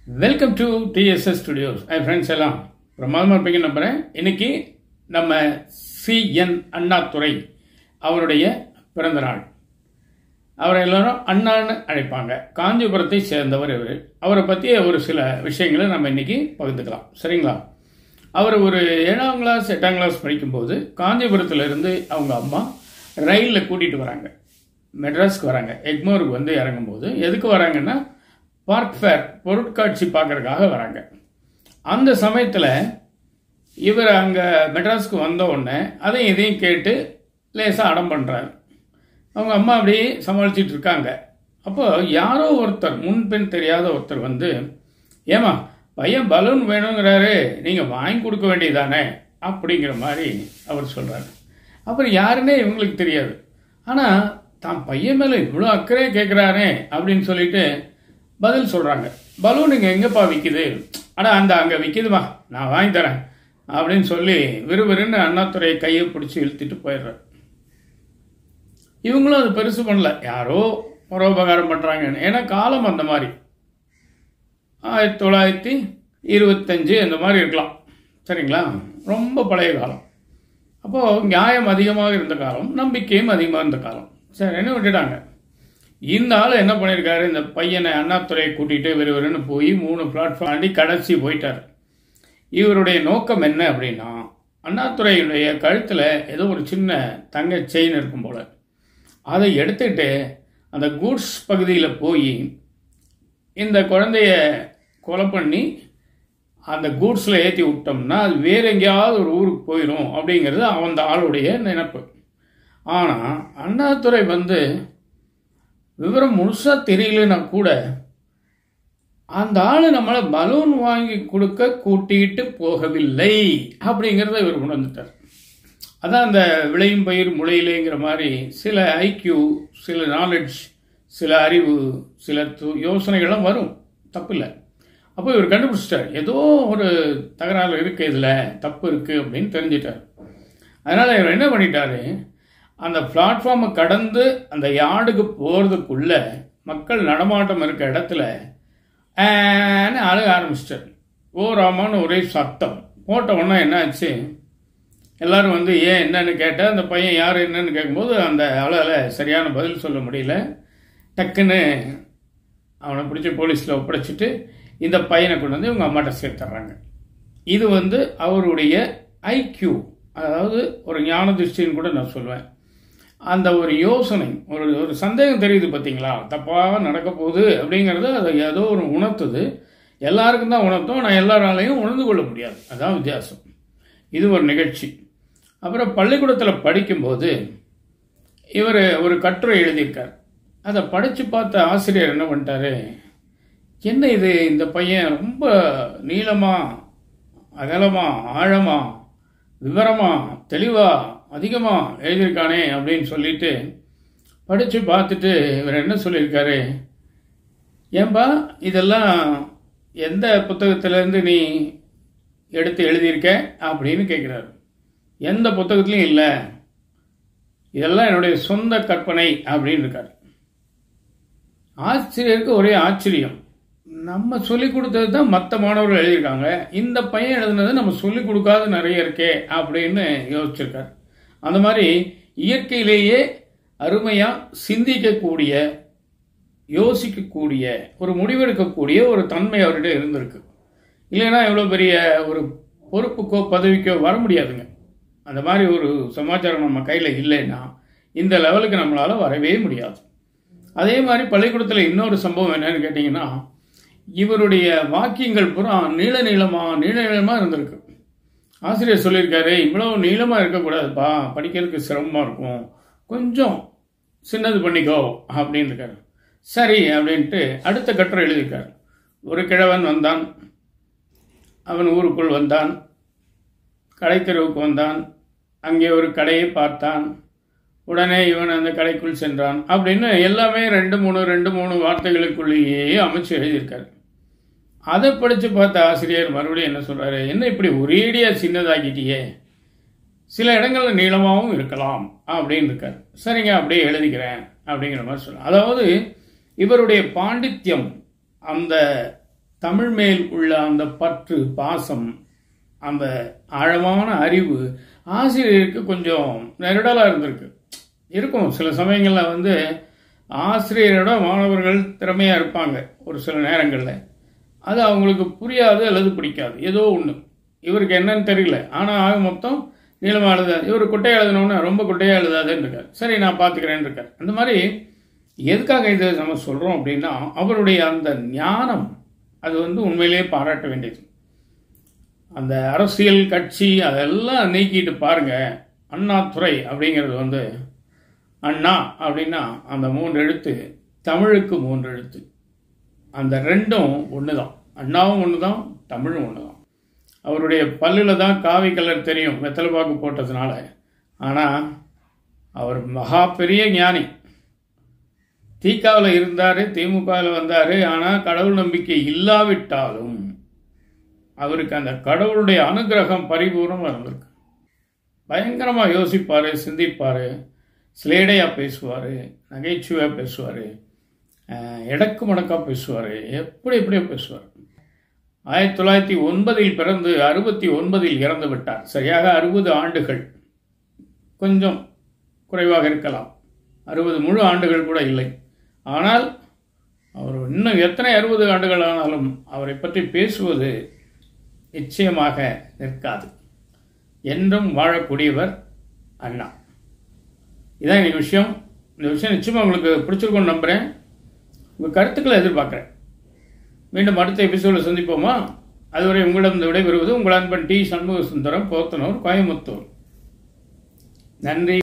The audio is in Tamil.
welcome to DSS studios hi friends எல்லாம் பிரமாதமாக இருப்பீங்க நம்புகிறேன் இன்னைக்கு நம்ம சிஎன் அண்ணாதுரை அவருடைய பிறந்த நாள் அவரை எல்லாரும் அண்ணான்னு அழைப்பாங்க காஞ்சிபுரத்தை சேர்ந்தவர் இவர் அவரை பற்றிய ஒரு சில விஷயங்களை நம்ம இன்னைக்கு பகிர்ந்துக்கலாம் சரிங்களா அவர் ஒரு ஏழாம் கிளாஸ் எட்டாம் கிளாஸ் படிக்கும்போது காஞ்சிபுரத்துல இருந்து அவங்க அம்மா ரயிலில் கூட்டிகிட்டு வராங்க மெட்ராஸ்க்கு வராங்க எக்மோருக்கு வந்து இறங்கும்போது எதுக்கு வராங்கன்னா பார்க் ஃபேர் பொருட்காட்சி பார்க்கறதுக்காக வராங்க அந்த சமயத்தில் இவர் அங்கே மெட்ராஸ்க்கு வந்த உடனே அதையும் இதையும் கேட்டு லேசாக அடம் பண்ணுறாரு அவங்க அம்மா அப்படியே சமாளிச்சிட்டு இருக்காங்க அப்போ யாரோ ஒருத்தர் முன்பின் தெரியாத ஒருத்தர் வந்து ஏமா பையன் பலூன் வேணுங்கிறாரு நீங்கள் வாங்கி கொடுக்க வேண்டியதானே அப்படிங்கிற மாதிரி அவர் சொல்கிறாரு அப்புறம் யாருன்னே இவங்களுக்கு தெரியாது ஆனால் தான் பையன் மேலே இவ்வளோ அக்கறையே கேட்குறாரே அப்படின்னு சொல்லிட்டு பதில் சொல்கிறாங்க பலூன் இங்கே எங்கேப்பா விற்கிது அடா அந்த அங்கே விற்கிதுமா நான் வாங்கி தரேன் அப்படின்னு சொல்லி விறுவிறுன்னு அண்ணாத்துறை கையை பிடிச்சி இழுத்துட்டு போயிடுறாரு இவங்களும் அது பெருசு பண்ணல யாரோ பரோபகாரம் பண்ணுறாங்கன்னு ஏன்னா காலம் அந்த மாதிரி ஆயிரத்தி தொள்ளாயிரத்தி இருபத்தஞ்சு அந்த மாதிரி இருக்கலாம் சரிங்களா ரொம்ப பழைய காலம் அப்போது நியாயம் அதிகமாக இருந்த காலம் நம்பிக்கையும் அதிகமாக இருந்த காலம் சரி என்ன விட்டுட்டாங்க இந்த ஆள் என்ன பண்ணியிருக்காரு இந்த பையனை அண்ணாத்துறையை கூட்டிகிட்டு விறுவிறுன்னு போய் மூணு பிளாட்ஃபார்ம் தாண்டி கடைசி போயிட்டார் இவருடைய நோக்கம் என்ன அப்படின்னா அண்ணாத்துறையுடைய கழுத்தில் ஏதோ ஒரு சின்ன தங்க செயின் இருக்கும் போல அதை எடுத்துக்கிட்டு அந்த கூட்ஸ் பகுதியில் போய் இந்த குழந்தைய கொலை பண்ணி அந்த கூட்ஸில் ஏற்றி விட்டோம்னா அது வேற எங்கேயாவது ஒரு ஊருக்கு போயிடும் அப்படிங்கிறது அந்த ஆளுடைய நினைப்பு ஆனால் அண்ணாதுரை வந்து விவரம் முழுசாக தெரியலனா கூட அந்த ஆள் நம்மளை பலூன் வாங்கி கொடுக்க கூட்டிகிட்டு போகவில்லை அப்படிங்கிறத இவர் உணர்ந்துட்டார் அதான் அந்த விளையும் பயிர் முளையிலேங்கிற மாதிரி சில ஐக்கியூ சில நாலெட்ஜ் சில அறிவு சில து- யோசனைகள்லாம் வரும் தப்பில்லை அப்போ இவர் கண்டுபிடிச்சிட்டார் ஏதோ ஒரு தகராறு இருக்கு இதில் தப்பு இருக்கு அப்படின்னு தெரிஞ்சிட்டார் அதனால இவர் என்ன பண்ணிட்டாரு அந்த பிளாட்ஃபார்மை கடந்து அந்த யார்டுக்கு போகிறதுக்குள்ள மக்கள் நடமாட்டம் இருக்க இடத்துல ஆன்னு அழுக ஆரம்பிச்சிட்டார் ஓ ராமான்னு ஒரே சத்தம் போட்ட உடனே என்ன ஆச்சு எல்லாரும் வந்து ஏன் என்னன்னு கேட்டால் அந்த பையன் யார் என்னன்னு கேட்கும்போது அந்த ஆளால் சரியான பதில் சொல்ல முடியல டக்குன்னு அவனை பிடிச்சி போலீஸில் ஒப்படைச்சிட்டு இந்த பையனை கொண்டு வந்து இவங்க அம்மாட்ட சேர்த்துறாங்க இது வந்து அவருடைய ஐக்யூ அதாவது ஒரு ஞான திருஷ்டின்னு கூட நான் சொல்லுவேன் அந்த ஒரு யோசனை ஒரு ஒரு சந்தேகம் தெரியுது பார்த்தீங்களா தப்பாக நடக்க போகுது அப்படிங்கிறது அதை ஏதோ ஒரு உணர்த்துது எல்லாருக்கும் தான் உணர்த்தும் நான் எல்லாராலையும் உணர்ந்து கொள்ள முடியாது அதான் வித்தியாசம் இது ஒரு நிகழ்ச்சி அப்புறம் பள்ளிக்கூடத்தில் படிக்கும்போது இவர் ஒரு கட்டுரை எழுதியிருக்கார் அதை படித்து பார்த்த ஆசிரியர் என்ன பண்ணிட்டாரு என்ன இது இந்த பையன் ரொம்ப நீளமா அகலமா ஆழமா விவரமா தெளிவா அதிகமா எழுதியிருக்கானே அப்படின்னு சொல்லிட்டு படித்து பார்த்துட்டு இவர் என்ன சொல்லியிருக்காரு ஏன்பா இதெல்லாம் எந்த புத்தகத்திலேருந்து நீ எடுத்து எழுதியிருக்க அப்படின்னு கேட்குறாரு எந்த புத்தகத்துலையும் இல்லை இதெல்லாம் என்னுடைய சொந்த கற்பனை அப்படின்னு இருக்காரு ஆசிரியருக்கு ஒரே ஆச்சரியம் நம்ம சொல்லிக் கொடுத்தது தான் மற்ற மாணவர்கள் எழுதியிருக்காங்க இந்த பையன் எழுதுனது நம்ம சொல்லிக் கொடுக்காத நிறைய இருக்கே அப்படின்னு யோசிச்சிருக்காரு அந்த மாதிரி இயற்கையிலேயே அருமையா சிந்திக்கக்கூடிய யோசிக்கக்கூடிய ஒரு முடிவெடுக்கக்கூடிய ஒரு தன்மை அவர்கிட்ட இருந்திருக்கு இல்லைன்னா இவ்வளோ பெரிய ஒரு பொறுப்புக்கோ பதவிக்கோ வர முடியாதுங்க அந்த மாதிரி ஒரு சமாச்சாரம் நம்ம கையில் இல்லைன்னா இந்த லெவலுக்கு நம்மளால் வரவே முடியாது அதே மாதிரி பள்ளிக்கூடத்தில் இன்னொரு சம்பவம் என்னன்னு கேட்டிங்கன்னா இவருடைய வாக்கியங்கள் பூரா நீள நீளமா நீள நீளமா இருந்திருக்கு ஆசிரியர் சொல்லியிருக்காரு இவ்வளோ நீளமாக இருக்கக்கூடாதுப்பா படிக்கிறதுக்கு சிரமமாக இருக்கும் கொஞ்சம் சின்னது பண்ணிக்கோ அப்படின்னு இருக்காரு சரி அப்படின்ட்டு அடுத்த கட்டுரை எழுதியிருக்காரு ஒரு கிழவன் வந்தான் அவன் ஊருக்குள் வந்தான் கடைத்தெருவுக்கு வந்தான் அங்கே ஒரு கடையை பார்த்தான் உடனே இவன் அந்த கடைக்குள் சென்றான் அப்படின்னு எல்லாமே ரெண்டு மூணு ரெண்டு மூணு வார்த்தைகளுக்குள்ளேயே அமைச்சு எழுதியிருக்காரு அதை படித்து பார்த்த ஆசிரியர் மறுபடியும் என்ன சொல்றாரு என்ன இப்படி ஒரேடியா சின்னதாக்கிட்டியே சில இடங்கள்ல நீளமாகவும் இருக்கலாம் அப்படின்னு இருக்காரு சரிங்க அப்படியே எழுதிக்கிறேன் அப்படிங்கிற மாதிரி சொல்ல அதாவது இவருடைய பாண்டித்யம் அந்த தமிழ் மேல் உள்ள அந்த பற்று பாசம் அந்த ஆழமான அறிவு ஆசிரியருக்கு கொஞ்சம் நெருடலாக இருந்திருக்கு இருக்கும் சில சமயங்களில் வந்து ஆசிரியரோட மாணவர்கள் திறமையாக இருப்பாங்க ஒரு சில நேரங்களில் அது அவங்களுக்கு புரியாது அல்லது பிடிக்காது ஏதோ ஒன்று இவருக்கு என்னன்னு தெரியல ஆனால் ஆக மொத்தம் நீளமாக எழுத இவர் குட்டையாக எழுதணும்னா ரொம்ப குட்டையாக எழுதாதுன்னு இருக்கார் சரி நான் பார்த்துக்கிறேன்னு இருக்கார் அந்த மாதிரி எதுக்காக இதை நம்ம சொல்கிறோம் அப்படின்னா அவருடைய அந்த ஞானம் அது வந்து உண்மையிலேயே பாராட்ட வேண்டியது அந்த அரசியல் கட்சி அதெல்லாம் நீக்கிட்டு பாருங்க அண்ணாதுறை அப்படிங்கிறது வந்து அண்ணா அப்படின்னா அந்த மூன்று எழுத்து தமிழுக்கு மூன்று எழுத்து அந்த ரெண்டும் ஒன்று தான் அண்ணாவும் ஒன்று தான் தமிழும் ஒன்று தான் அவருடைய பல்லில் தான் காவி கலர் தெரியும் வெத்தலை பாக்கு போட்டதுனால ஆனால் அவர் மகா பெரிய ஞானி திகாவில் இருந்தார் திமுகவில் வந்தார் ஆனால் கடவுள் நம்பிக்கை இல்லாவிட்டாலும் அவருக்கு அந்த கடவுளுடைய அனுகிரகம் பரிபூர்ணமாக இருந்திருக்கு பயங்கரமாக யோசிப்பார் சிந்திப்பார் ஸ்லேடையாக பேசுவார் நகைச்சுவையாக பேசுவார் எடக்கு மடக்காக பேசுவார் எப்படி எப்படியோ பேசுவார் ஆயிரத்தி தொள்ளாயிரத்தி ஒன்பதில் பிறந்து அறுபத்தி ஒன்பதில் இறந்து விட்டார் சரியாக அறுபது ஆண்டுகள் கொஞ்சம் குறைவாக இருக்கலாம் அறுபது முழு ஆண்டுகள் கூட இல்லை ஆனால் அவர் இன்னும் எத்தனை அறுபது ஆண்டுகள் ஆனாலும் அவரை பற்றி பேசுவது நிச்சயமாக நிற்காது என்றும் வாழக்கூடியவர் அண்ணா இதான் இந்த விஷயம் இந்த விஷயம் நிச்சயமாக உங்களுக்கு பிடிச்சிருக்கும்னு நம்புகிறேன் உங்கள் கருத்துக்களை எதிர்பார்க்குறேன் மீண்டும் அடுத்த எபிசோடில் சந்திப்போமா அதுவரை உங்களிடம் விடைபெறுவது உங்கள் அன்பன் டி சண்முக சுந்தரம் போத்தனூர் கோயம்புத்தூர் நன்றி